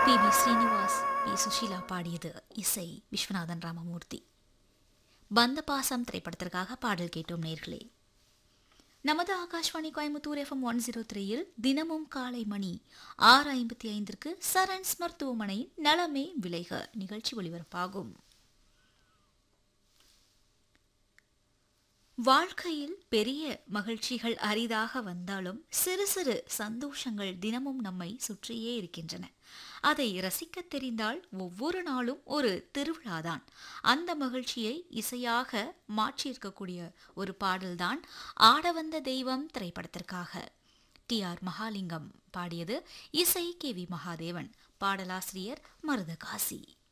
B B Srinivas P Susheela பாடியது இசை விஸ்வநாதன் ராமமூர்த்தி பந்த பாசம் திரைப்படத்திற்காக பாடல் கேட்டோம் நேர்களே நமது Akashvani Coimbatore FM one zero த்ரீயில் தினமும் காலை மணி ஆறு ஐம்பத்தி ஐந்திற்கு சரண்ஸ் மருத்துவமனை நலமே விளைக நிகழ்ச்சி ஒளிபரப்பாகும் வாழ்க்கையில் பெரிய மகிழ்ச்சிகள் அரிதாக வந்தாலும் சிறு சிறு சந்தோஷங்கள் தினமும் நம்மை சுற்றியே இருக்கின்றன அதை ரசிக்கத் தெரிந்தால் ஒவ்வொரு நாளும் ஒரு திருவிழாதான் அந்த மகிழ்ச்சியை இசையாக மாற்றியிருக்கக்கூடிய ஒரு பாடல்தான் ஆட வந்த தெய்வம் திரைப்படத்திற்காக டி ஆர் மகாலிங்கம் பாடியது இசை கே வி மகாதேவன் பாடலாசிரியர் மருதகாசி